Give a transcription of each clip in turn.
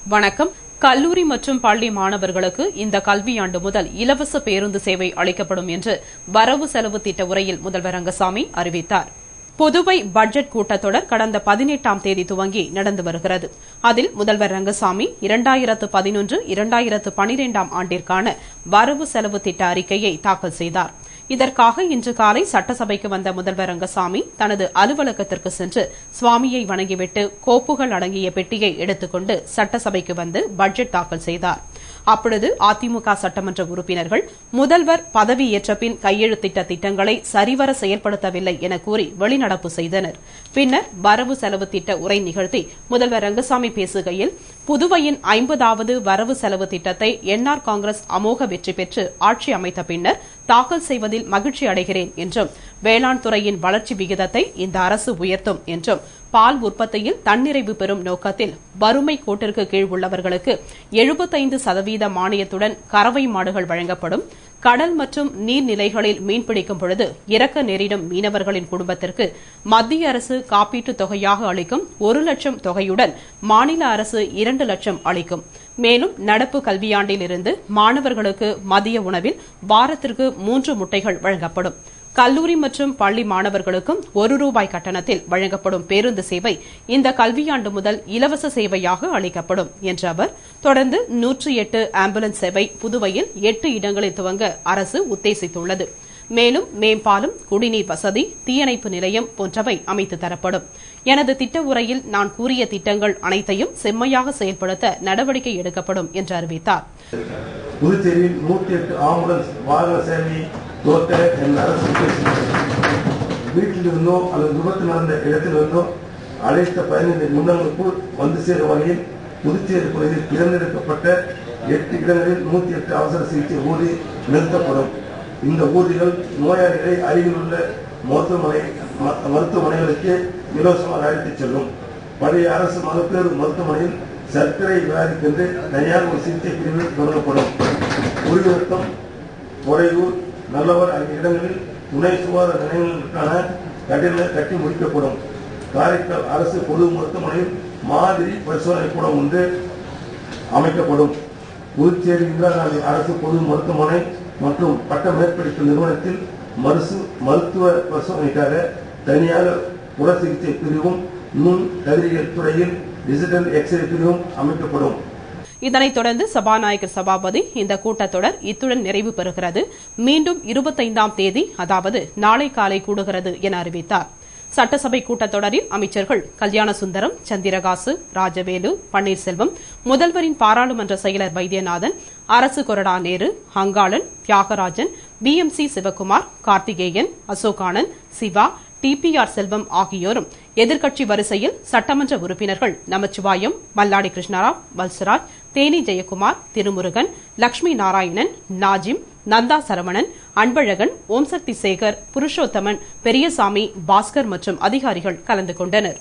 வணக்கம் கல்லூரி மற்றும் பள்ளி மாணவர்களுக்கு இந்த கல்வியாண்டு முதல் இலவச பேருந்து சேவை அளிக்கப்படும் என்று வரவு செலவு திட்ட உரையில் முதல்வர் ரங்கசாமி அறிவித்தார் புதுவை பட்ஜெட் கூட்டத்தொடர் கடந்த பதினெட்டாம் தேதி துவங்கி நடந்து வருகிறது அதில் முதல்வர் ரங்கசாமி இரண்டாயிரத்து பதினொன்று இரண்டாயிரத்து பனிரெண்டாம் ஆண்டிற்கான வரவு செலவு திட்ட அறிக்கையை தாக்கல் செய்தார் இதற்காக இன்று காலை சட்டசபைக்கு வந்த முதல்வர் ரங்கசாமி தனது அலுவலகத்திற்கு சென்று சுவாமியை வணங்கிவிட்டு கோப்புகள் அடங்கிய பெட்டியை எடுத்துக்கொண்டு சட்டசபைக்கு வந்து பட்ஜெட் தாக்கல் செய்தார் அப்பொழுது அதிமுக சட்டமன்ற உறுப்பினர்கள் முதல்வர் பதவியேற்ற பின் கையெழுத்திட்ட திட்டங்களை சரிவர செயல்படுத்தவில்லை என கூறி வெளிநடப்பு செய்தனர் பின்னர் வரவு செலவு திட்ட உரை நிகழ்த்தி முதல்வர் ரங்கசாமி பேசுகையில் புதுவையின் ஐம்பதாவது வரவு செலவு திட்டத்தை என்ஆர் காங்கிரஸ் அமோக வெற்றி பெற்று ஆட்சி அமைத்த பின்னர் தாக்கல் செய்வதில் மகிழ்ச்சி அடைகிறேன் என்றும் வேளாண் துறையின் வளர்ச்சி விகிதத்தை இந்த அரசு உயர்த்தும் என்றும் பால் உற்பத்தியில் தன்னிறைவு பெறும் நோக்கத்தில் வறுமை கோட்டிற்கு கீழ் உள்ளவர்களுக்கு எழுபத்தைந்து சதவீத மானியத்துடன் கறவை மாடுகள் வழங்கப்படும் கடல் மற்றும் நீர்நிலைகளில் மீன்பிடிக்கும் பொழுது இறக்க நேரிடும் மீனவர்களின் குடும்பத்திற்கு மத்திய அரசு காப்பீட்டுத் தொகையாக அளிக்கும் ஒரு லட்சம் தொகையுடன் மாநில அரசு இரண்டு லட்சம் அளிக்கும் மேலும் நடப்பு கல்வியாண்டிலிருந்து மாணவர்களுக்கு மதிய உணவில் வாரத்திற்கு மூன்று முட்டைகள் வழங்கப்படும் கல்லூரி மற்றும் பள்ளி மாணவர்களுக்கும் ஒரு ரூபாய் கட்டணத்தில் வழங்கப்படும் பேருந்து சேவை இந்த கல்வியாண்டு முதல் இலவச சேவையாக அளிக்கப்படும் என்ற அவர் தொடர்ந்து நூற்றி எட்டு ஆம்புலன்ஸ் சேவை புதுவையில் எட்டு இடங்களில் துவங்க அரசு உத்தேசித்துள்ளது மேலும் மேம்பாலம் குடிநீர் வசதி தீயணைப்பு நிலையம் போன்றவை அமைத்து தரப்படும் எனது திட்ட உரையில் நான் கூறிய திட்டங்கள் அனைத்தையும் செம்மையாக செயல்படுத்த நடவடிக்கை எடுக்கப்படும் என்று அறிவித்தார் புதுச்சேரியில் நூற்றி எட்டு ஆம்புலன்ஸ் வாகன சேவையை துவக்க என் அரசு உத்தேசித்தது வீட்டில் இருந்தோ அல்லது விபத்து நடந்த இடத்திலிருந்தோ அழைத்த பதினைந்து நிமிடங்களுக்குள் வந்து சேரும் வகையில் புதுச்சேரி பகுதியில் தேர்ந்தெடுக்கப்பட்ட எட்டு இடங்களில் நூற்றி எட்டு அவசர சிகிச்சை ஊதி நிறுத்தப்படும் இந்த ஊதிகள் நோயாளிகளை அருகில் உள்ள மருத்துவமனை ம- மருத்துவமனைகளுக்கு இலவசமாக அழைத்துச் செல்லும் பழைய அரசு மகப்பேறு மருத்துவமனையில் சர்க்கரை வியாதிக்கென்று தனியார் ஒரு சிகிச்சை பிரிவு தொடங்கப்படும் உரிவர்த்தம் துறையூர் நல்லவர் ஆகிய இடங்களில் துணை சுகாதார நிலையங்களுக்கான கட்டிடங்கள் கட்டி முடிக்கப்படும் காரைக்கால் அரசு பொது மருத்துவமனையில் மாதிரி பரிசோதனை கூடம் ஒன்று அமைக்கப்படும் புதுச்சேரி இந்திரா காந்தி அரசு பொது மருத்துவமனை மற்றும் பட்ட மேற்படிப்பு நிறுவனத்தில் மருசு மருத்துவ பரிசோதனைக்காக தனியாக புற சிகிச்சை பிரிவும் நுண் கதிரியல் துறையில் டிஜிட்டல் எக்ஸ்ரே பிரிவும் அமைக்கப்படும் இதனைத் தொடர்ந்து சபாநாயகர் சபாபதி இந்த கூட்டத்தொடர் இத்துடன் நிறைவு பெறுகிறது மீண்டும் இருபத்தைந்தாம் தேதி அதாவது நாளை காலை கூடுகிறது என அறிவித்தார் சட்டசபை கூட்டத்தொடரில் அமைச்சர்கள் கல்யாண சுந்தரம் சந்திரகாசு ராஜவேலு பன்னீர்செல்வம் முதல்வரின் பாராளுமன்ற செயலர் வைத்தியநாதன் அரசு கொறடா நேரு ஹங்காளன் தியாகராஜன் பிஎம்சி சிவக்குமார் கார்த்திகேயன் அசோகானந்த் சிவா டிபிஆர் செல்வம் ஆகியோரும் எதிர்க்கட்சி வரிசையில் சட்டமன்ற உறுப்பினர்கள் நமச்சிவாயம் மல்லாடி கிருஷ்ணராவ் வல்சராஜ் தேனி ஜெயக்குமார் திருமுருகன் லட்சுமி நாராயணன் நாஜிம் நந்தா சரவணன் அன்பழகன் ஓம்சக்தி சேகர் புருஷோத்தமன் பெரியசாமி பாஸ்கர் மற்றும் அதிகாரிகள் கலந்து கொண்டனர்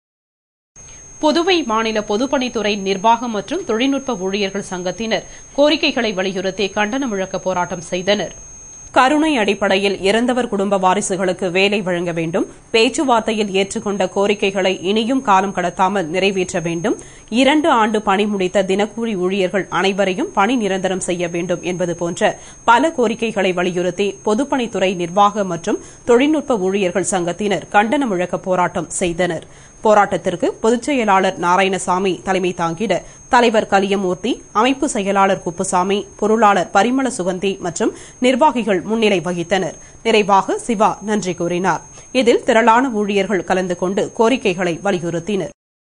புதுவை மாநில பொதுப்பணித்துறை நிர்வாகம் மற்றும் தொழில்நுட்ப ஊழியர்கள் சங்கத்தினர் கோரிக்கைகளை வலியுறுத்தி கண்டன முழக்க போராட்டம் செய்தனர் கருணை அடிப்படையில் இறந்தவர் குடும்ப வாரிசுகளுக்கு வேலை வழங்க வேண்டும் பேச்சுவார்த்தையில் ஏற்றுக்கொண்ட கோரிக்கைகளை இனியும் காலம் கடத்தாமல் நிறைவேற்ற வேண்டும் இரண்டு ஆண்டு பணி முடித்த தினக்கூலி ஊழியர்கள் அனைவரையும் பணி நிரந்தரம் செய்ய வேண்டும் என்பது போன்ற பல கோரிக்கைகளை வலியுறுத்தி பொதுப்பணித்துறை நிர்வாக மற்றும் தொழில்நுட்ப ஊழியர்கள் சங்கத்தினர் கண்டன முழக்க போராட்டம் செய்தனர் போராட்டத்திற்கு பொதுச் செயலாளர் நாராயணசாமி தலைமை தாங்கிட தலைவர் கலியமூர்த்தி அமைப்பு செயலாளர் குப்புசாமி பொருளாளர் பரிமள சுகந்தி மற்றும் நிர்வாகிகள் முன்னிலை வகித்தனர் நிறைவாக சிவா நன்றி கூறினார் இதில் திரளான ஊழியர்கள் கலந்து கொண்டு கோரிக்கைகளை வலியுறுத்தினர்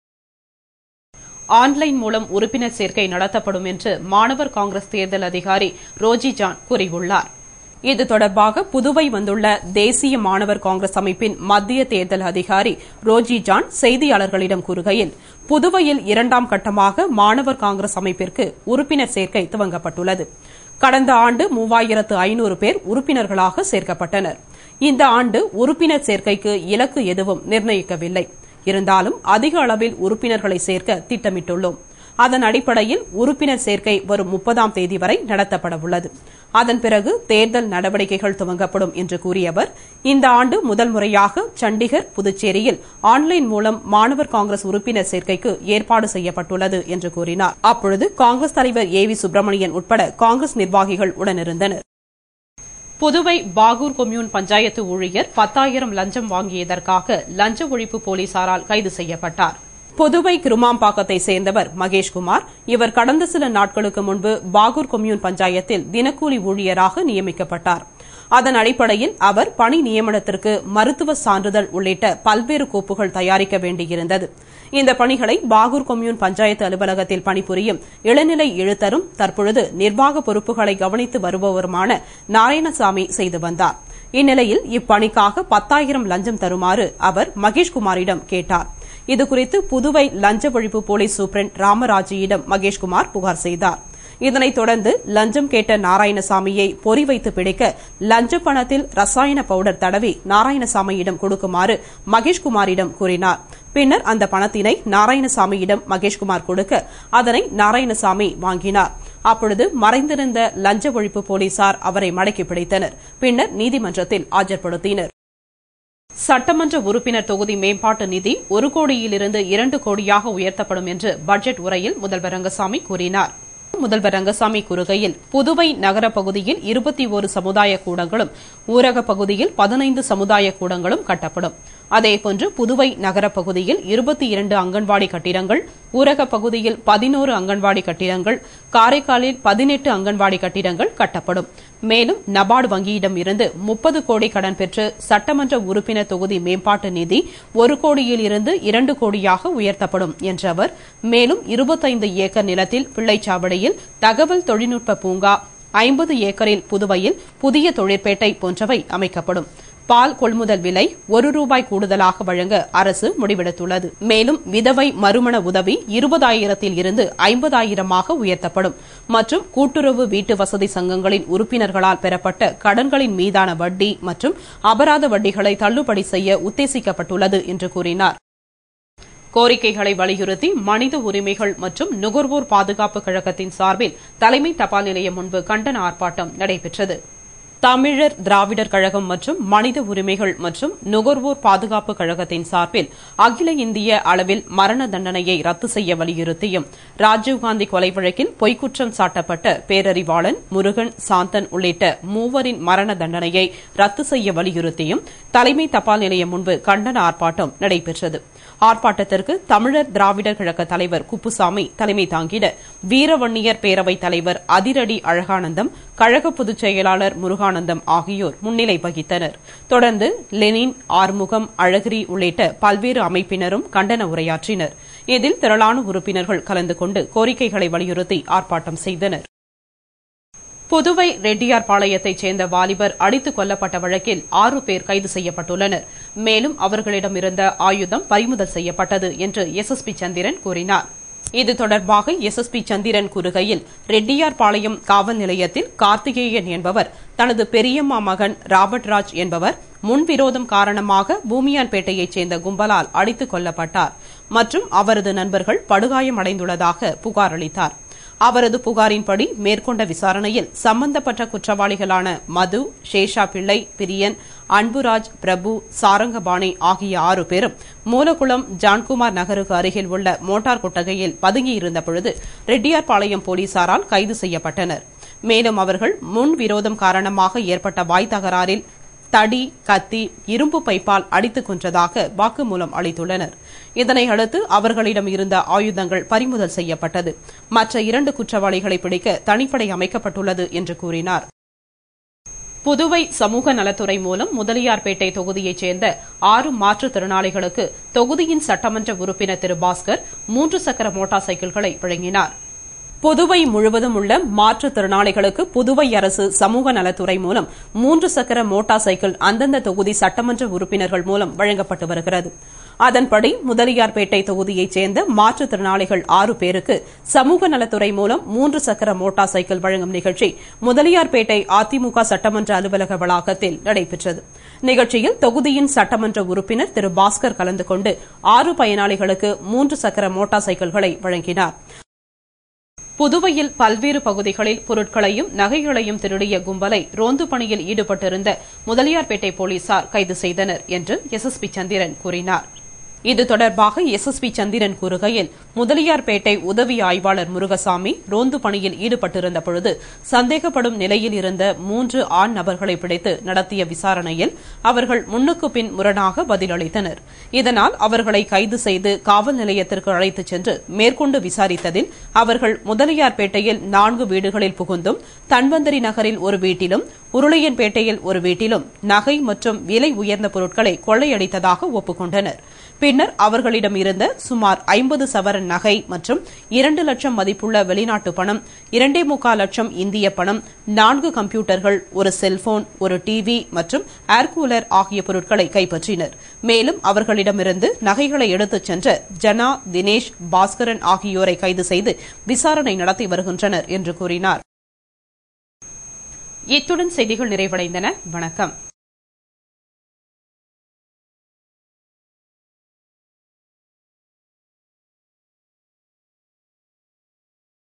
ஆன்லைன் மூலம் உறுப்பினர் சேர்க்கை நடத்தப்படும் என்று மாணவர் காங்கிரஸ் தேர்தல் அதிகாரி ரோஜி ஜான் கூறியுள்ளார் இது தொடர்பாக புதுவை வந்துள்ள தேசிய மாணவர் காங்கிரஸ் அமைப்பின் மத்திய தேர்தல் அதிகாரி ரோஜி ஜான் செய்தியாளர்களிடம் கூறுகையில் புதுவையில் இரண்டாம் கட்டமாக மாணவர் காங்கிரஸ் அமைப்பிற்கு உறுப்பினர் சேர்க்கை துவங்கப்பட்டுள்ளது கடந்த ஆண்டு மூவாயிரத்து ஐநூறு பேர் உறுப்பினர்களாக சேர்க்கப்பட்டனர் இந்த ஆண்டு உறுப்பினர் சேர்க்கைக்கு இலக்கு எதுவும் நிர்ணயிக்கவில்லை இருந்தாலும் அதிக அளவில் உறுப்பினர்களை சேர்க்க திட்டமிட்டுள்ளோம் அதன் அடிப்படையில் உறுப்பினர் சேர்க்கை வரும் முப்பதாம் தேதி வரை நடத்தப்பட உள்ளது அதன் பிறகு தேர்தல் நடவடிக்கைகள் துவங்கப்படும் என்று கூறிய அவர் இந்த ஆண்டு முதல் முறையாக சண்டிகர் புதுச்சேரியில் ஆன்லைன் மூலம் மாணவர் காங்கிரஸ் உறுப்பினர் சேர்க்கைக்கு ஏற்பாடு செய்யப்பட்டுள்ளது என்று கூறினார் அப்பொழுது காங்கிரஸ் தலைவர் ஏ வி சுப்பிரமணியன் உட்பட காங்கிரஸ் நிர்வாகிகள் உடனிருந்தனர் புதுவை பாகூர் கொம்யூன் பஞ்சாயத்து ஊழியர் பத்தாயிரம் லஞ்சம் வாங்கியதற்காக லஞ்ச ஒழிப்பு போலீசாரால் கைது செய்யப்பட்டார் புதுவை கிருமாம்பாக்கத்தை சேர்ந்தவர் மகேஷ்குமார் இவர் கடந்த சில நாட்களுக்கு முன்பு பாகூர் கொம்யூன் பஞ்சாயத்தில் தினக்கூலி ஊழியராக நியமிக்கப்பட்டார் அதன் அடிப்படையில் அவர் பணி நியமனத்திற்கு மருத்துவ சான்றிதழ் உள்ளிட்ட பல்வேறு கோப்புகள் தயாரிக்க வேண்டியிருந்தது இந்த பணிகளை பாகூர் கொம்யூன் பஞ்சாயத்து அலுவலகத்தில் பணிபுரியும் இளநிலை எழுத்தரும் தற்பொழுது நிர்வாக பொறுப்புகளை கவனித்து வருபவருமான நாராயணசாமி செய்து வந்தார் இந்நிலையில் இப்பணிக்காக பத்தாயிரம் லஞ்சம் தருமாறு அவர் மகேஷ்குமாரிடம் கேட்டார் இதுகுறித்து புதுவை லஞ்ச ஒழிப்பு போலீஸ் சூப்பரண்ட் ராமராஜியிடம் மகேஷ்குமார் புகார் செய்தார் இதனைத் தொடர்ந்து லஞ்சம் கேட்ட நாராயணசாமியை பொறி வைத்து பிடிக்க லஞ்ச பணத்தில் ரசாயன பவுடர் தடவி நாராயணசாமியிடம் கொடுக்குமாறு மகேஷ்குமாரிடம் கூறினார் பின்னர் அந்த பணத்தினை நாராயணசாமியிடம் மகேஷ்குமார் கொடுக்க அதனை நாராயணசாமி வாங்கினார் அப்பொழுது மறைந்திருந்த லஞ்ச ஒழிப்பு போலீசார் அவரை மடக்கி பிடித்தனர் பின்னர் நீதிமன்றத்தில் ஆஜர்படுத்தினர் சட்டமன்ற உறுப்பினர் தொகுதி மேம்பாட்டு நிதி ஒரு கோடியிலிருந்து இரண்டு கோடியாக உயர்த்தப்படும் என்று பட்ஜெட் உரையில் முதல்வர் ரங்கசாமி கூறினார் முதல்வர் ரங்கசாமி கூறுகையில் புதுவை நகர பகுதியில் இருபத்தி ஒரு சமுதாய கூடங்களும் ஊரக பகுதியில் பதினைந்து சமுதாய கூடங்களும் கட்டப்படும் அதேபோன்று புதுவை நகர பகுதியில் இருபத்தி இரண்டு அங்கன்வாடி கட்டிடங்கள் ஊரக பகுதியில் பதினோரு அங்கன்வாடி கட்டிடங்கள் காரைக்காலில் பதினெட்டு அங்கன்வாடி கட்டிடங்கள் கட்டப்படும் மேலும் நபார்டு வங்கியிடம் இருந்து முப்பது கோடி கடன் பெற்று சட்டமன்ற உறுப்பினர் தொகுதி மேம்பாட்டு நிதி ஒரு கோடியில் இருந்து இரண்டு கோடியாக உயர்த்தப்படும் என்ற அவர் மேலும் இருபத்தைந்து ஏக்கர் நிலத்தில் பிள்ளைச்சாவடியில் தகவல் தொழில்நுட்ப பூங்கா ஐம்பது ஏக்கரில் புதுவையில் புதிய தொழிற்பேட்டை போன்றவை அமைக்கப்படும் பால் கொள்முதல் விலை ஒரு ரூபாய் கூடுதலாக வழங்க அரசு முடிவெடுத்துள்ளது மேலும் விதவை மறுமண உதவி இருபதாயிரத்தில் இருந்து ஐம்பதாயிரமாக உயர்த்தப்படும் மற்றும் கூட்டுறவு வீட்டு வசதி சங்கங்களின் உறுப்பினர்களால் பெறப்பட்ட கடன்களின் மீதான வட்டி மற்றும் அபராத வட்டிகளை தள்ளுபடி செய்ய உத்தேசிக்கப்பட்டுள்ளது என்று கூறினார் கோரிக்கைகளை வலியுறுத்தி மனித உரிமைகள் மற்றும் நுகர்வோர் பாதுகாப்பு கழகத்தின் சார்பில் தலைமை தபால் நிலையம் முன்பு கண்டன ஆர்ப்பாட்டம் நடைபெற்றது தமிழர் திராவிடர் கழகம் மற்றும் மனித உரிமைகள் மற்றும் நுகர்வோர் பாதுகாப்பு கழகத்தின் சார்பில் அகில இந்திய அளவில் மரண தண்டனையை ரத்து செய்ய வலியுறுத்தியும் ராஜீவ்காந்தி கொலை வழக்கில் பொய்க்குற்றம் சாட்டப்பட்ட பேரறிவாளன் முருகன் சாந்தன் உள்ளிட்ட மூவரின் மரண தண்டனையை ரத்து செய்ய வலியுறுத்தியும் தலைமை தபால் நிலையம் முன்பு கண்டன ஆர்ப்பாட்டம் நடைபெற்றது ஆர்ப்பாட்டத்திற்கு தமிழர் திராவிடர் கழக தலைவர் குப்புசாமி தலைமை தாங்கிட வீரவன்னியர் பேரவைத் தலைவர் அதிரடி அழகானந்தம் கழக பொதுச் செயலாளர் முருகானந்தம் ஆகியோர் முன்னிலை வகித்தனர் தொடர்ந்து லெனின் ஆறுமுகம் அழகிரி உள்ளிட்ட பல்வேறு அமைப்பினரும் கண்டன உரையாற்றினர் இதில் திரளான உறுப்பினர்கள் கலந்து கொண்டு கோரிக்கைகளை வலியுறுத்தி ஆர்ப்பாட்டம் செய்தனர் புதுவை ரெட்டியார்பாளையத்தைச் சேர்ந்த வாலிபர் அடித்துக் கொல்லப்பட்ட வழக்கில் ஆறு பேர் கைது செய்யப்பட்டுள்ளனர் மேலும் அவர்களிடமிருந்த ஆயுதம் பறிமுதல் செய்யப்பட்டது என்று எஸ்எஸ்பி சந்திரன் கூறினார் இது தொடர்பாக எஸ்எஸ்பி சந்திரன் கூறுகையில் ரெட்டியார்பாளையம் காவல் நிலையத்தில் கார்த்திகேயன் என்பவர் தனது பெரியம்மா மகன் ராபர்ட் ராஜ் என்பவர் முன்விரோதம் காரணமாக பூமியான்பேட்டையைச் சேர்ந்த கும்பலால் அடித்துக் கொல்லப்பட்டார் மற்றும் அவரது நண்பர்கள் படுகாயமடைந்துள்ளதாக புகார் அளித்தார் அவரது புகாரின்படி மேற்கொண்ட விசாரணையில் சம்பந்தப்பட்ட குற்றவாளிகளான மது சேஷா பிள்ளை பிரியன் அன்புராஜ் பிரபு சாரங்கபாணி ஆகிய ஆறு பேரும் மூலகுளம் ஜான்குமார் நகருக்கு அருகில் உள்ள மோட்டார் குட்டகையில் பதுங்கியிருந்த பொழுது ரெட்டியார்பாளையம் போலீசாரால் கைது செய்யப்பட்டனர் மேலும் அவர்கள் முன் விரோதம் காரணமாக ஏற்பட்ட வாய் தகராறில் தடி கத்தி இரும்பு பைப்பால் அடித்துக் கொன்றதாக வாக்குமூலம் அளித்துள்ளனர் இதனை அடுத்து அவர்களிடம் இருந்த ஆயுதங்கள் பறிமுதல் செய்யப்பட்டது மற்ற இரண்டு குற்றவாளிகளை பிடிக்க தனிப்படை அமைக்கப்பட்டுள்ளது என்று கூறினார் புதுவை சமூக நலத்துறை மூலம் முதலியார்பேட்டை தொகுதியைச் சேர்ந்த ஆறு மாற்றுத்திறனாளிகளுக்கு தொகுதியின் சட்டமன்ற உறுப்பினர் திரு பாஸ்கர் மூன்று சக்கர மோட்டார் சைக்கிள்களை வழங்கினார் புதுவை முழுவதும் உள்ள மாற்றுத்திறனாளிகளுக்கு புதுவை அரசு சமூக நலத்துறை மூலம் மூன்று சக்கர மோட்டார் சைக்கிள் அந்தந்த தொகுதி சட்டமன்ற உறுப்பினர்கள் மூலம் வழங்கப்பட்டு வருகிறது அதன்படி முதலியார்பேட்டை தொகுதியைச் சேர்ந்த மாற்றுத்திறனாளிகள் ஆறு பேருக்கு சமூக நலத்துறை மூலம் மூன்று சக்கர மோட்டார் சைக்கிள் வழங்கும் நிகழ்ச்சி முதலியார்பேட்டை அதிமுக சட்டமன்ற அலுவலக வளாகத்தில் நடைபெற்றது நிகழ்ச்சியில் தொகுதியின் சட்டமன்ற உறுப்பினர் திரு பாஸ்கர் கலந்து கொண்டு ஆறு பயனாளிகளுக்கு மூன்று சக்கர மோட்டார் சைக்கிள்களை வழங்கினார் புதுவையில் பல்வேறு பகுதிகளில் பொருட்களையும் நகைகளையும் திருடிய கும்பலை ரோந்து பணியில் ஈடுபட்டிருந்த முதலியார்பேட்டை போலீசார் கைது செய்தனர் என்று எஸ்எஸ்பி சந்திரன் கூறினார் இது தொடர்பாக எஸ்எஸ்பி சந்திரன் கூறுகையில் முதலியார்பேட்டை உதவி ஆய்வாளர் முருகசாமி ரோந்து பணியில் ஈடுபட்டிருந்த பொழுது சந்தேகப்படும் நிலையில் இருந்த மூன்று ஆண் நபர்களை பிடித்து நடத்திய விசாரணையில் அவர்கள் முன்னுக்கு பின் முரணாக பதிலளித்தனர் இதனால் அவர்களை கைது செய்து காவல் நிலையத்திற்கு அழைத்துச் சென்று மேற்கொண்டு விசாரித்ததில் அவர்கள் முதலியார்பேட்டையில் நான்கு வீடுகளில் புகுந்தும் தன்வந்தரி நகரில் ஒரு வீட்டிலும் உருளையன்பேட்டையில் ஒரு வீட்டிலும் நகை மற்றும் விலை உயர்ந்த பொருட்களை கொள்ளையடித்ததாக ஒப்புக்கொண்டனர் பின்னர் அவர்களிடம் இருந்த சுமார் ஐம்பது சவரன் நகை மற்றும் இரண்டு லட்சம் மதிப்புள்ள வெளிநாட்டு பணம் இரண்டே முக்கால் லட்சம் இந்திய பணம் நான்கு கம்ப்யூட்டர்கள் ஒரு செல்போன் ஒரு டிவி மற்றும் ஏர் கூலர் ஆகிய பொருட்களை கைப்பற்றினர் மேலும் அவர்களிடமிருந்து நகைகளை எடுத்துச் சென்ற ஜனா தினேஷ் பாஸ்கரன் ஆகியோரை கைது செய்து விசாரணை நடத்தி வருகின்றனர் என்று கூறினார் இத்துடன் செய்திகள் நிறைவடைந்தன வணக்கம்